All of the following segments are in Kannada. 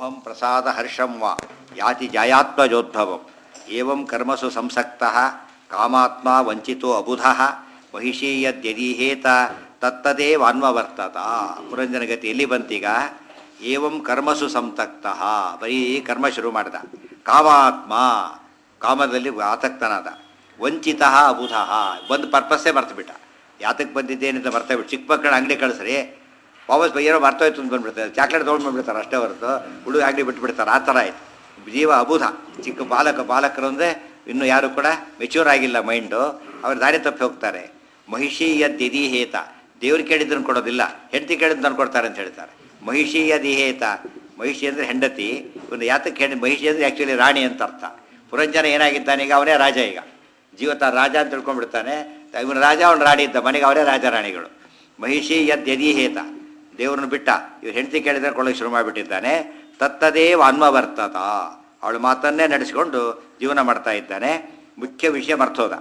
ಮೋಹಂ ಪ್ರಸಾದ ಹರ್ಷಂ ವಾ ಯಾತಿ ಜಾಯಾತ್ಮಜೋದ್ಭವಂ ಏವಂ ಕರ್ಮಸು ಸಂಸಕ್ತಃ ಕಾಮಾತ್ಮ ವಂಚಿತೋ ಅಬುಧಃ ಮಹಿಷೀಯದ್ಯದೀಹೇತ ತತ್ತದೇವಾನ್ವವರ್ತತ ಪುರಂಜನಗತಿ ಎಲ್ಲಿ ಬಂತೀಗ ಏವಂ ಕರ್ಮಸು ಸಂತಕ್ತಃ ಬರೀ ಕರ್ಮ ಶುರು ಮಾಡಿದ ಕಾಮಾತ್ಮ ಕಾಮದಲ್ಲಿ ಆಸಕ್ತನಾದ ವಂಚಿತ ಅಬುಧ ಬಂದು ಪರ್ಪಸ್ಸೇ ಮರ್ತುಬಿಟ್ಟ ಯಾತಕ್ಕೆ ಬಂದಿದ್ದೇನೆ ಅಂತ ಮರ್ತಬಿಟ್ಟು ಚಿಕ್ಕ ಮಕ್ಕಳ ಅಂಗಡಿ ಕಳಿಸ್ರಿ ವಾಪಸ್ ಏನೋ ಮರ್ತೋಯ್ತು ಅಂತ ಬಂದ್ಬಿಡ್ತಾರೆ ಚಾಕ್ಲೇಟ್ ತೊಗೊಂಡು ಬಂದ್ಬಿಡ್ತಾರೆ ಅಷ್ಟೇ ಹೊರತು ಹುಡುಗ ಅಂಗಡಿ ಬಿಟ್ಬಿಡ್ತಾರೆ ಆ ಥರ ಆಯ್ತು ಜೀವ ಅಬುಧ ಚಿಕ್ಕ ಬಾಲಕ ಬಾಲಕರು ಅಂದರೆ ಇನ್ನೂ ಯಾರು ಕೂಡ ಮೆಚ್ಯೂರ್ ಆಗಿಲ್ಲ ಮೈಂಡು ಅವ್ರು ದಾರಿ ತಪ್ಪಿ ಹೋಗ್ತಾರೆ ಮಹಿಷೀಯ ದಿದಿಹೇತ ದೇವ್ರು ಕೇಳಿದ್ದನ್ನು ಕೊಡೋದಿಲ್ಲ ಹೆಂಡತಿ ಕೇಳಿದ್ದನ್ನು ಕೊಡ್ತಾರೆ ಅಂತ ಹೇಳ್ತಾರೆ ಮಹಿಷೀಯ ದಿಹೇತ ಮಹಿಷಿ ಅಂದರೆ ಹೆಂಡತಿ ಇವನು ಯಾತಕ್ಕೆ ಹೇಳಿ ಮಹಿಷಿ ಅಂದರೆ ಆ್ಯಕ್ಚುಲಿ ರಾಣಿ ಅಂತ ಅರ್ಥ ಪುರಂಜನ ಏನಾಗಿದ್ದಾನೆ ಈಗ ಅವನೇ ರಾಜ ಈಗ ಜೀವತ ರಾಜ ಅಂತ ತಿಳ್ಕೊಂಡ್ಬಿಡ್ತಾನೆ ಇವನು ರಾಜ ಅವನು ರಾಣಿ ಇದ್ದ ಮನೆಗೆ ಅವರೇ ರಾಜ ರಾಣಿಗಳು ಮಹಿಷಿ ಯದ್ಯದೀಹೇತ ದೇವ್ರನ್ನ ಬಿಟ್ಟ ಇವ್ರು ಹೆಂಡತಿ ಕೇಳಿದ್ರೆ ಕೊಳ್ಳೋಕೆ ಶುರು ಮಾಡಿಬಿಟ್ಟಿದ್ದಾನೆ ತತ್ತದೇವ ಅನ್ವವರ್ತತ ಅವಳ ಮಾತನ್ನೇ ನಡೆಸಿಕೊಂಡು ಜೀವನ ಮಾಡ್ತಾ ಇದ್ದಾನೆ ಮುಖ್ಯ ವಿಷಯ ಮರ್ತೋದ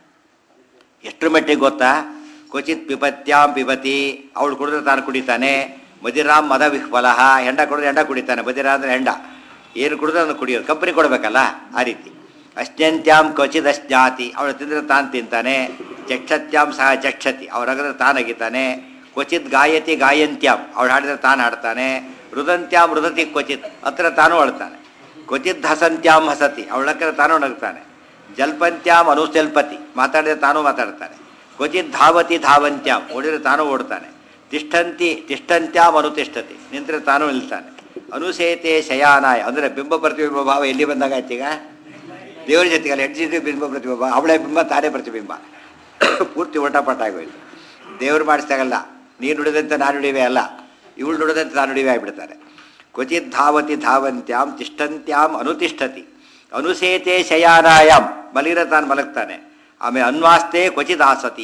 ಎಷ್ಟು ಮಟ್ಟಿಗೆ ಗೊತ್ತಾ ಕ್ವಚಿತ್ ಪಿಪತ್ಯಾಂ ಪಿಬತಿ ಅವಳು ಕುಡಿದ್ರೆ ತಾನು ಕುಡಿತಾನೆ ಮದಿರಾಮ್ ಮದ ವಿಹ್ವಲಹ ಹೆಂಡ ಕುಡಿದ್ರೆ ಹೆಂಡ ಕುಡಿತಾನೆ ಮದಿರ ಅಂದರೆ ಹೆಂಡ ಏನು ಕುಡಿದ್ರೆ ಅದನ್ನು ಕುಡಿಯೋದು ಕಂಪನಿ ಕೊಡಬೇಕಲ್ಲ ಆ ರೀತಿ ಅಶ್ನಂತ್ಯಾಂ ಕ್ವಚಿತ್ ಅಶ್ನಾತಿ ಅವಳು ತಿಂದರೆ ತಾನು ತಿಂತಾನೆ ಚಕ್ಷತ್ಯಾಂ ಸಹ ಚಕ್ಷತಿ ಅವ್ರಾಗಿದ್ರೆ ತಾನಾಗಿದ್ದಾನೆ ಕ್ವಚಿತ್ ಗಾಯತಿ ಗಾಯಂತ್ಯಾಂ ಅವಳು ಹಾಡಿದ್ರೆ ತಾನು ಹಾಡ್ತಾನೆ ಮೃದಂತ್ಯಾಂ ಮೃದತಿ ಕ್ವಚಿತ್ ಹತ್ರ ತಾನು ಅಳ್ತಾನೆ ಕ್ವಚಿತ್ ಹಸಂತ್ಯಾಂ ಹಸತಿ ಅವಳಕ್ಕರೆ ತಾನು ನಗ್ತಾನೆ ಜಲ್ಪಂತ್ಯಾಂ ಅನುಜಲ್ಪತಿ ಮಾತಾಡಿದ್ರೆ ತಾನು ಮಾತಾಡ್ತಾನೆ ಕ್ವಚಿತ್ ಧಾವತಿ ಧಾವಂತ್ಯಾಂ ಓಡಿದ್ರೆ ತಾನು ಓಡ್ತಾನೆ ತಿಷ್ಠಂತಿ ತಿಷ್ಠಂತ್ಯಾಂ ಅನುತಿಷ್ಠತಿ ನಿಂತರೆ ತಾನು ನಿಲ್ತಾನೆ ಅನುಸೇತೆ ಶಯಾನಾಯ ಅಂದರೆ ಬಿಂಬ ಪ್ರತಿಬಿಂಬ ಭಾವ ಎಲ್ಲಿ ಬಂದಾಗ ಆಯ್ತು ಈಗ ದೇವರ ಜೊತೆಗೆ ಅಲ್ಲಿ ಹೆಡ್ಜಿದ್ದು ಬಿಂಬ ಪ್ರತಿಬಿಂಬ ಅವಳೇ ಬಿಂಬ ತಾನೇ ಪ್ರತಿಬಿಂಬ ಪೂರ್ತಿ ಒಟಪಟ ಆಗೋಯ್ತು ದೇವ್ರು ಮಾಡಿಸ್ದಾಗಲ್ಲ ನೀನು ನುಡಿದಂತೆ ನಾನು ನುಡಿವೆ ಅಲ್ಲ ಇವಳು ನುಡಿದಂತೆ ನಾನು ನುಡಿವೆ ಆಗಿಬಿಡ್ತಾರೆ ಕ್ವಚಿತ್ ಧಾವತಿ ಧಾವಂತ್ಯಾಂ ತಿಷ್ಠಂತ್ಯಾಂ ಅನುತಿಷ್ಠತಿ ಅನುಸೇತೆ ಶಯಾನಾಯಾಮ್ ಮಲಗಿರ ತಾನು ಮಲಗ್ತಾನೆ ಆಮೇಲೆ ಅನ್ವಾಸ್ತೆ ಕ್ವಚಿತ್ ಆಸತಿ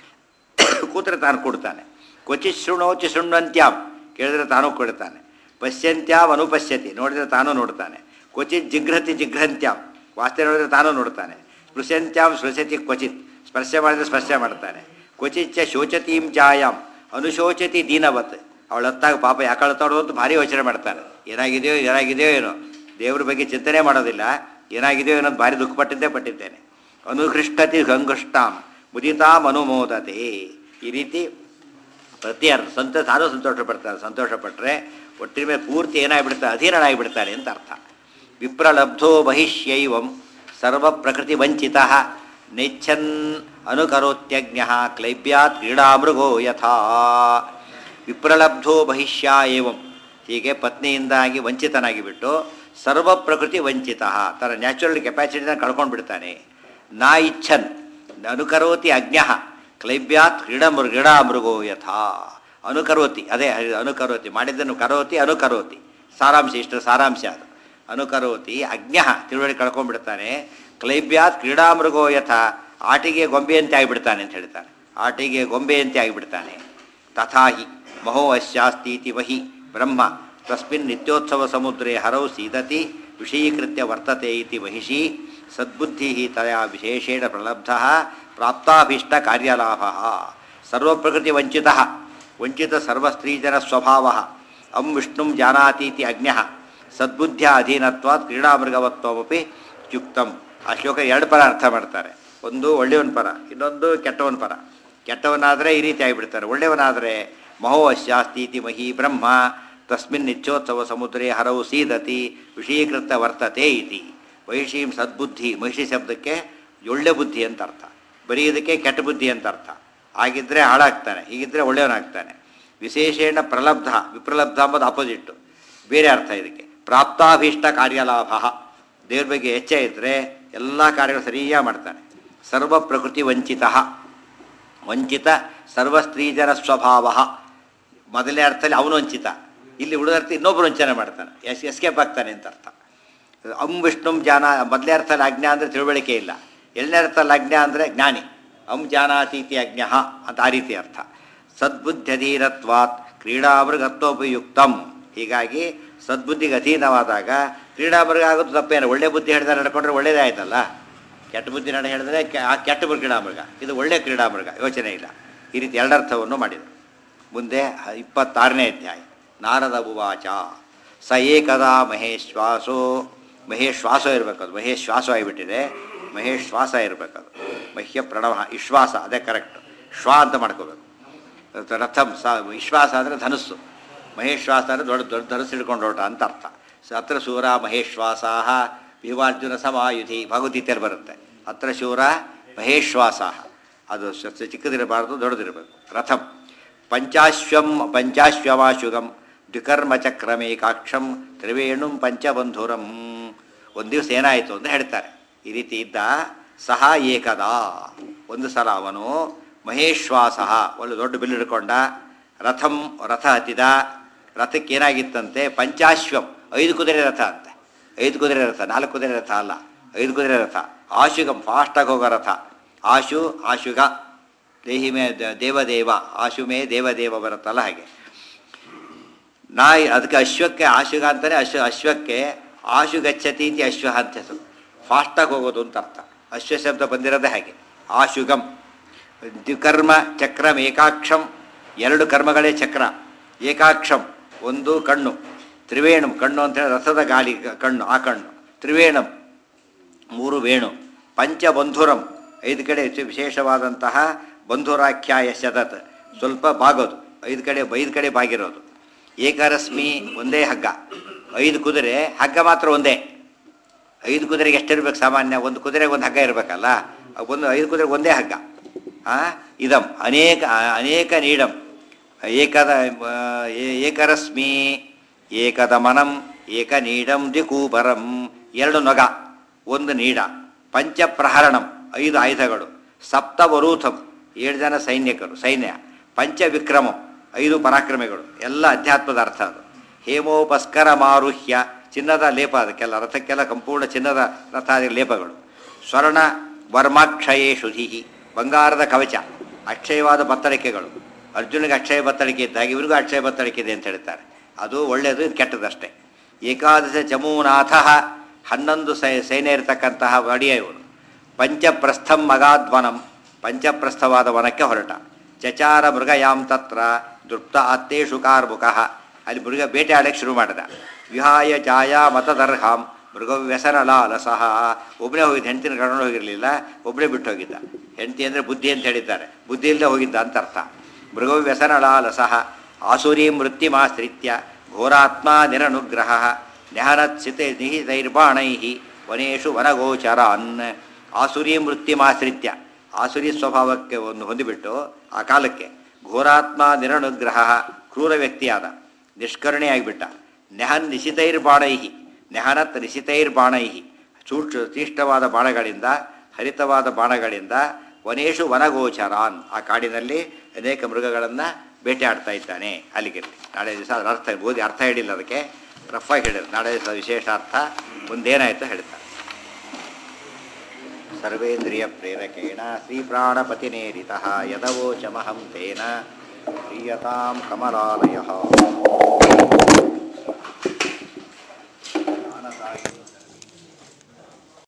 ಕೂತ್ರೆ ತಾನು ಕೊಡ್ತಾನೆ ಕ್ವಚಿತ್ ಶೃಣೋಚಿ ಶೃಣ್ವಂತ್ಯಾಂ ಕೇಳಿದ್ರೆ ತಾನು ಕೊಡ್ತಾನೆ ಪಶ್ಯಂತ್ಯಾಂ ಅನುಪಶ್ಯತಿ ನೋಡಿದ್ರೆ ತಾನು ನೋಡ್ತಾನೆ ಕ್ವಚಿತ್ ಜಿಘ್ರತಿ ಜಿಘ್ರಂತ್ಯಾಂ ವಾಸ್ತೆ ನೋಡಿದ್ರೆ ತಾನು ನೋಡ್ತಾನೆ ಸ್ಪೃಶಂತ್ಯಾಂ ಸ್ಪೃಶತಿ ಕ್ವಚಿತ್ ಸ್ಪರ್ಶ ಮಾಡಿದ್ರೆ ಸ್ಪರ್ಶ ಮಾಡ್ತಾನೆ ಕ್ವಚಿಚ್ಚ ಶೋಚತೀಂ ಛಾಯಾಂ ಅನುಶೋಚತಿ ದೀನವತ್ ಅವಳ ಹತ್ತಾಗ ಪಾಪ ಯಾಕೆ ಅಳ್ತಾಡೋ ಅಂತ ಭಾರಿ ಯೋಚನೆ ಮಾಡ್ತಾನೆ ಏನಾಗಿದೆಯೋ ಏನಾಗಿದೆಯೋ ಏನೋ ದೇವ್ರ ಬಗ್ಗೆ ಚಿಂತನೆ ಮಾಡೋದಿಲ್ಲ ಏನಾಗಿದೆಯೋ ಏನೋ ಭಾರಿ ದುಃಖಪಟ್ಟಿದ್ದೇ ಪಟ್ಟಿದ್ದೇನೆ ಅನುಹೃಷ್ಟತಿ ಗಂಗುಷ್ಟಾಂ ಮುದಿತಾಂ ಅನುಮೋದತೆ ಈ ರೀತಿ ಪ್ರತಿ ಅರ್ಥ ಸಂತ ತಾನು ಸಂತೋಷ ಪಡ್ತಾರೆ ಸಂತೋಷ ಪಟ್ಟರೆ ಒಟ್ಟಿನ ಮೇಲೆ ಪೂರ್ತಿ ಏನಾಗಿಬಿಡ್ತಾರೆ ಅಧೀನನಾಗಿಬಿಡ್ತಾನೆ ಅಂತ ಅರ್ಥ ವಿಪ್ರಲಬ್ಧೋ ಬಹಿಷ್ಯೈವಂ ಸರ್ವ ಪ್ರಕೃತಿ ವಂಚಿತ ನೆಚ್ಛನ್ ಅನುಕರೋತ್ಯಜ್ಞ ಕ್ಲೈಬ್ಯಾತ್ ಕ್ರೀಡಾಮೃಗೋ ಯಥಾ ವಿಪ್ರಲಬ್ಧೋ ಬಹಿಷ್ಯ ಏವಂ ಹೀಗೆ ಪತ್ನಿಯಿಂದಾಗಿ ವಂಚಿತನಾಗಿ ಬಿಟ್ಟು ಸರ್ವ ಪ್ರಕೃತಿ ವಂಚಿತ ತನ್ನ ನ್ಯಾಚುರಲ್ ಕೆಪಾಸಿಟಿನ ಕಳ್ಕೊಂಡು ಬಿಡ್ತಾನೆ ನಾ ಇಚ್ಛನ್ ಅನುಕರೋತಿ ಅಜ್ಞ ಕ್ಲೈಬ್ಯಾತ್ ಕ್ರೀಡಮೃ ಕ್ರೀಡಾಮೃಗೋ ಯಥಾ ಅನುಕರೋತಿ ಅದೇ ಅನುಕರೋತಿ ಮಾಡಿದ್ದನ್ನು ಕರೋತಿ ಅನುಕರೋತಿ ಸಾರಾಂಶ ಇಷ್ಟು ಸಾರಾಂಶ ಅದು ಅನುಕರೋತಿ ಅಜ್ಞ ತಿಳುವಳಿಕೆ ಕಳ್ಕೊಂಡ್ಬಿಡ್ತಾನೆ ಕ್ಲೈಬ್ಯಾತ್ ಕ್ರೀಡಾಮೃಗೋ ಯಥ ಆಟಿಗೆ ಗೊಂಬೆಯಂತೆ ಆಗಿಬಿಡ್ತಾನೆ ಅಂತ ಹೇಳ್ತಾನೆ ಆಟಿಗೆ ಗೊಂಬೆಯಂತೆ ಆಗಿಬಿಡ್ತಾನೆ ತಥಾಹಿ ಮಹೋ ಅಶ್ಯಾಸ್ತೀತಿ ವಹಿ ಬ್ರಹ್ಮ ತಸ್ಮಿನ್ ನಿತ್ಯೋತ್ಸವ ಸಮುದ್ರೇ ಹರೌ ಸೀದತಿ ವಿಷಯೀಕೃತ್ಯ ವರ್ತತೆ ಇತಿ ಮಹಿಷಿ ಸದ್ಬುದ್ಧಿ ತಯಾ ವಿಶೇಷೇಣ ಪ್ರಲಬ್ಧ ಪ್ರಾಪ್ತಾಭೀಷ್ಟ ಕಾರ್ಯಲಾಭ ಸರ್ವಪ್ರಕೃತಿ ವಂಚಿತ ವಂಚಿತ ಸರ್ವಸ್ತ್ರೀಜನ ಸ್ವಭಾವ ಅಂ ವಿಷ್ಣುಂ ಜಾನಾತೀತಿ ಅಜ್ಞ ಸದ್ಬುದ್ಧಿಯ ಅಧೀನತ್ವಾತ್ ಕ್ರೀಡಾಮೃಗವತ್ವಮಪಿ ಯುಕ್ತಂ ಆ ಶ್ಲೋಕ ಎರಡು ಪರ ಅರ್ಥ ಮಾಡ್ತಾರೆ ಒಂದು ಒಳ್ಳೆಯವನ ಪರ ಇನ್ನೊಂದು ಕೆಟ್ಟವನ ಪರ ಕೆಟ್ಟವನಾದರೆ ಈ ರೀತಿ ಆಗಿಬಿಡ್ತಾರೆ ಒಳ್ಳೆಯವನಾದರೆ ಮಹೋ ಅಶ್ಯಾಸ್ತೀತಿ ಮಹಿ ಬ್ರಹ್ಮ ತಸ್ಮಿನ್ ನಿತ್ಯೋತ್ಸವ ಸಮುದ್ರೇ ಹರವು ಸೀದತಿ ವಿಷಯೀಕೃತ ವರ್ತತೆ ಇತಿ ಮಹಿಷೀಂ ಸದ್ಬುದ್ಧಿ ಮಹಿಷಿ ಶಬ್ದಕ್ಕೆ ಒಳ್ಳೆ ಬುದ್ಧಿ ಅಂತ ಅರ್ಥ ಬರೀ ಇದಕ್ಕೆ ಕೆಟ್ಟ ಬುದ್ಧಿ ಅಂತ ಅರ್ಥ ಆಗಿದ್ದರೆ ಹಾಳಾಗ್ತಾನೆ ಹೀಗಿದ್ದರೆ ಒಳ್ಳೆಯವನಾಗ್ತಾನೆ ವಿಶೇಷೇಣ ಪ್ರಲಬ್ಧ ವಿಪ್ರಲಬ್ಧ ಅಂಬುದು ಅಪೋಸಿಟ್ಟು ಬೇರೆ ಅರ್ಥ ಇದಕ್ಕೆ ಪ್ರಾಪ್ತಾಭೀಷ್ಟ ಕಾರ್ಯಲಾಭ ದೇವ್ರ ಬಗ್ಗೆ ಹೆಚ್ಚ ಇದ್ದರೆ ಎಲ್ಲ ಕಾರ್ಯಗಳು ಸರಿಯಾಗಿ ಮಾಡ್ತಾನೆ ಸರ್ವ ಪ್ರಕೃತಿ ವಂಚಿತ ವಂಚಿತ ಸರ್ವಸ್ತ್ರೀಜನ ಸ್ವಭಾವ ಮೊದಲನೇ ಅರ್ಥದಲ್ಲಿ ಅವನು ವಂಚಿತ ಇಲ್ಲಿ ಉಳಿದರ್ಥ ಇನ್ನೊಬ್ಬರು ವಂಚನೆ ಮಾಡ್ತಾನೆ ಎಸ್ ಎಸ್ಕೇಪ್ ಆಗ್ತಾನೆ ಅಂತ ಅರ್ಥ ಅಂ ವಿಷ್ಣುಂ ಜಾನ ಮೊದಲನೇ ಅರ್ಥದಲ್ಲಿ ಅಜ್ಞಾ ಅಂದರೆ ತಿಳುವಳಿಕೆ ಇಲ್ಲ ಎರಡನೇ ಅರ್ಥದಲ್ಲಿ ಅಜ್ಞಾ ಅಂದರೆ ಜ್ಞಾನಿ ಅಂ ಜಾನಾತೀತಿ ಅಜ್ಞ ಅಂತ ಆ ರೀತಿ ಅರ್ಥ ಸದ್ಬುದ್ಧಧೀರತ್ವಾತ್ ಕ್ರೀಡಾಮೃಗತ್ವೋಪಯುಕ್ತಂ ಹೀಗಾಗಿ ಸದ್ಬುದ್ಧಿಗೆ ಅಧೀನವಾದಾಗ ಕ್ರೀಡಾಮೃಗ ಆಗೋದು ತಪ್ಪೇನು ಒಳ್ಳೆ ಬುದ್ಧಿ ಹೇಳಿದ್ರೆ ನಡ್ಕೊಂಡ್ರೆ ಒಳ್ಳೇದೇ ಆಯ್ತಲ್ಲ ಕೆಟ್ಟ ಬುದ್ಧಿ ನಡೆ ಹೇಳಿದ್ರೆ ಕೆ- ಆ ಕೆಟ್ಟ ಬು- ಕ್ರೀಡಾಮೃಗ ಇದು ಒಳ್ಳೆ ಕ್ರೀಡಾಮೃಗ ಯೋಚನೆ ಇಲ್ಲ ಈ ರೀತಿ ಎರಡರ್ಥವನ್ನು ಮಾಡಿದರು ಮುಂದೆ ಹ- ಇಪ್ಪತ್ತಾರನೇ ಅಧ್ಯಾಯ ನಾರದ ಉವಾಚ ಸ ಏಕದಾ ಮಹೇಶ್ವಾಸೋ ಮಹೇಶ್ವಾಸ ಇರಬೇಕು ಅದು ಮಹೇಶ್ವಾಸ ಆಗಿಬಿಟ್ಟಿದೆ ಮಹೇಶ್ವಾಸ ಇರಬೇಕದು ಮಹ್ಯ ಪ್ರಣವ ವಿಶ್ವಾಸ ಅದೇ ಕರೆಕ್ಟ್ ಶ್ವಾ ಅಂತ ಮಾಡ್ಕೋಬೇಕು ಅದು ರಥಂ ಸ ವಿಶ್ವಾಸ ಅಂದರೆ ಧನುಸ್ಸು ಮಹೇಶ್ವಾಸ ಅಂದರೆ ದೊಡ್ಡ ದೊಡ್ಡ ಧನುಸ್ಸು ಹಿಡ್ಕೊಂಡು ಹೊರಟ ಅಂತ ಅರ್ಥ ಸ ಅತ್ರ ಶೂರ ಮಹೇಶ್ವಾಸ ಭೀಮಾರ್ಜುನ ಸಮಾಯುಧಿ ಭಗವದ್ಗೀತೆಯಲ್ಲಿ ಬರುತ್ತೆ ಅತ್ರ ಶೂರ ಮಹೇಶ್ವಾಸ ಅದು ಸ- ಸ- ಚಿಕ್ಕದಿರಬಾರ್ದು ದೊಡ್ಡದಿರಬೇಕು ರಥಂ ಪಂಚಾಶ್ವಂ ಪಂಚಾಶ್ವಮಾಶುಗಂ ದ್ವಿಕರ್ಮಚಕ್ರಮೇಕಾಕ್ಷಂ ತ್ರಿವೇಣುಂ ಪಂಚಬಂಧುರಂ ಒಂದು ದಿವಸ ಏನಾಯಿತು ಅಂತ ಹೇಳ್ತಾರೆ ಈ ರೀತಿ ಇದ್ದ ಸಹ ಏಕದ ಒಂದು ಸಲ ಅವನು ಮಹೇಶ್ವಾಸ ಒಂದು ದೊಡ್ಡ ಬಿಲ್ಲು ಹಿಡ್ಕೊಂಡ ರಥಂ ರಥ ಹತ್ತಿದ ರಥಕ್ಕೆ ಏನಾಗಿತ್ತಂತೆ ಪಂಚಾಶ್ವಂ ಐದು ಕುದುರೆ ರಥ ಅಂತೆ ಐದು ಕುದುರೆ ರಥ ನಾಲ್ಕು ಕುದುರೆ ರಥ ಅಲ್ಲ ಐದು ಕುದುರೆ ರಥ ಆಶುಗಂ ಫಾಸ್ಟಾಗಿ ಹೋಗೋ ರಥ ಆಶು ಆಶುಗ ದೇಹಿ ಮೇ ದ- ದೇವದೇವ ಆಶು ಮೇ ದೇವದೇವ ಬರುತ್ತಲ್ಲ ಹಾಗೆ ನಾಯಿ ಅದಕ್ಕೆ ಅಶ್ವಕ್ಕೆ ಆಶುಗ ಅಂತಾನೆ ಅಶ್ವ ಅಶ್ವಕ್ಕೆ ಆಶು ಗಚ್ಚತಿ ಇತಿ ಅಶ್ವ ಅಂತ ಹೆಸರು ಫಾಸ್ಟಾಗಿ ಹೋಗೋದು ಅಂತ ಅರ್ಥ ಅಶ್ವ ಶಬ್ದ ಬಂದಿರೋದೇ ಹಾಗೆ ಆಶುಗಂ ದ್ವಿಕರ್ಮ ಚಕ್ರಂ ಏಕಾಕ್ಷಂ ಎರಡು ಕರ್ಮಗಳೇ ಚಕ್ರ ಏಕಾಕ್ಷಂ ಒಂದು ಕಣ್ಣು ತ್ರಿವೇಣಂ ಕಣ್ಣು ಅಂತೇಳಿ ರಥದ ಗಾಳಿ ಕ- ಕಣ್ಣು ಆ ಕಣ್ಣು ತ್ರಿವೇಣಂ ಮೂರು ವೇಣು ಪಂಚಬಂಧುರಂ ಐದು ಕಡೆ ವಿಶೇ- ವಿಶೇಷವಾದಂತಹ ಬಂಧುರಾಖ್ಯಾಯ ಶತತ್ ಸ್ವಲ್ಪ ಬಾಗೋದು ಐದು ಕಡೆ ಐದು ಕಡೆ ಬಾಗಿರೋದು ಏಕರಶ್ಮಿ ಒಂದೇ ಹಗ್ಗ ಐದು ಕುದುರೆ ಹಗ್ಗ ಮಾತ್ರ ಒಂದೇ ಐದು ಕುದುರೆಗೆ ಎಷ್ಟಿರ್ಬೇಕು ಸಾಮಾನ್ಯ ಒಂದು ಕುದುರೆಗೆ ಒಂದು ಹಗ್ಗ ಇರಬೇಕಲ್ಲ ಒಂದು ಐದು ಕುದುರೆಗೆ ಒಂದೇ ಹಗ್ಗ ಆ ಇದಂ ಅನೇಕ ಅನೇಕ ನೀಡಂ ಏಕದ ಆ, ಏ- ಏಕರಶ್ಮಿ ಏಕದಮನಂ ಏಕ ನೀಡಂ ದಿಕೂಬರಂ ಎರಡು ನೊಗ ಒಂದು ನೀಡ ಪಂಚಪ್ರಹರಣಂ ಐದು ಆಯುಧಗಳು ಸಪ್ತವರೂಥಂ ಏಳು ಜನ ಸೈನ್ಯಕರು ಸೈನ್ಯ ಪಂಚವಿಕ್ರಮಂ ಐದು ಪರಾಕ್ರಮಿಗಳು ಎಲ್ಲ ಅಧ್ಯಾತ್ಮದ ಅರ್ಥ ಅದು ಹೇಮೋಪಸ್ಕರ ಮಾರುಹ್ಯ ಚಿನ್ನದ ಲೇಪ ಅದಕ್ಕೆಲ್ಲ ರಥಕ್ಕೆಲ್ಲ ಸಂಪೂರ್ಣ ಚಿನ್ನದ ರಥಾದಿ ಲೇಪಗಳು ಸ್ವರ್ಣ ವರ್ಮಾಕ್ಷಯೇ ಶುಧಿ ಬಂಗಾರದ ಕವಚ ಅಕ್ಷಯವಾದ ಬತ್ತಳಿಕೆಗಳು ಅರ್ಜುನಿಗೆ ಅಕ್ಷಯ ಬತ್ತಳಿಕೆ ಇದ್ದಾಗ ಇವರಿಗೂ ಅಕ್ಷಯ ಬತ್ತಳಿಕೆ ಇದೆ ಅಂತ ಹೇಳ್ತಾರೆ ಅದು ಒಳ್ಳೆಯದು ಇದು ಕೆಟ್ಟದಷ್ಟೇ ಏಕಾದಶ ಚಮೂನಾಥ ಹನ್ನೊಂದು ಸೈ ಸೈನ್ಯ ಇರತಕ್ಕಂತಹ ಒಡೆಯ ಇವನು ಪಂಚಪ್ರಸ್ಥಂ ಮಗಾಧ್ವನಂ ಪಂಚಪ್ರಸ್ಥವಾದ ವನಕ್ಕೆ ಹೊರಟ ಚಚಾರ ಮೃಗಯಾಂ ತತ್ರ ದೃಪ್ತ ಅತ್ತೇಷು ಕಾರ್ಮುಖಃ ಅಲ್ಲಿ ಮೃಗ ಬೇಟೆ ಆಡಕ್ಕೆ ಶುರು ಮಾಡಿದ ವಿಹಾಯ ಛಾಯಾ ಮತದರ್ಹಾಂ ಮೃಗ ವ್ಯಸನ ಲಾಲಸಃ ಒಬ್ಬನೇ ಹೋಗಿದ್ದ ಹೆಂಡತಿನ ಕರ್ಕೊಂಡು ಹೋಗಿರಲಿಲ್ಲ ಒಬ್ಬನೇ ಬಿಟ್ಟು ಹೋಗಿದ್ದ ಹೆಂಡತಿ ಅಂದರೆ ಬುದ್ಧಿ ಅಂತ ಹೇಳಿದ್ದಾರೆ ಬುದ್ಧಿ ಇಲ್ಲದೆ ಹೋಗಿದ್ದ ಅಂತ ಅರ್ಥ ಮೃಗ ವ್ಯಸನ ಲಾಲಸಃ ಆಸುರಿ ಮೃತ್ಯುಮಾಶ್ರಿತ್ಯ ಘೋರಾತ್ಮ ನಿರನುಗ್ರಹ ನ್ಯಾನತ್ಸಿತೆ ನಿಹಿತೈರ್ಬಾಣೈ ವನೇಶು ವನಗೋಚರಾನ್ ಆಸುರಿ ಮೃತ್ಯುಮಾಶ್ರಿತ್ಯ ಆಸುರಿ ಸ್ವಭಾವಕ್ಕೆ ಒಂದು ಹೊಂದಿಬಿಟ್ಟು ಆ ಕಾಲಕ್ಕೆ ಘೋರಾತ್ಮ ನಿರನುಗ್ರಹ ಕ್ರೂರ ವ್ಯಕ್ತಿಯಾದ ನಿಷ್ಕರುಣೆಯಾಗಿಬಿಟ್ಟ ನೆಹನ್ ನಿಶಿತೈರ್ಬಾಣೈಹಿ ನೆಹನತ್ ನಿಶಿತೈರ್ಬಾಣೈಹಿ ಸೂಕ್ಷ್ಮ ತೀಷ್ಣವಾದ ಬಾಣಗಳಿಂದ ಹರಿತವಾದ ಬಾಣಗಳಿಂದ ವನೇಶು ವನಗೋಚರಾನ್ ಆ ಕಾಡಿನಲ್ಲಿ ಅನೇಕ ಮೃಗಗಳನ್ನು ಬೇಟೆಯಾಡ್ತಾ ಇದ್ದಾನೆ ಅಲ್ಲಿಗಿರಲಿ ನಾಳೆ ದಿವಸ ಅದರ ಅರ್ಥ ಓದಿ ಅರ್ಥ ಹೇಳಿಲ್ಲ ಅದಕ್ಕೆ ರಫಾಗಿ ಹೇಳಿದ್ರು ನಾಳೆ ದಿವಸ ವಿಶೇಷ ಅರ್ಥ ಮುಂದೇನಾಯಿತು ಹೇಳ್ತಾರೆ ಸರ್ವೇಂದ್ರಿಯ ಪ್ರೇರಕೇಣ ಶ್ರೀಪ್ರಾಣಪತಿನೇರಿತ ಯದವೋಚಮಹಂ ತೇನ ಪ್ರೀಯತಾಂ ಕಮಲಾಲಯ ಜ್ಞಾನದಾಯಿನಿ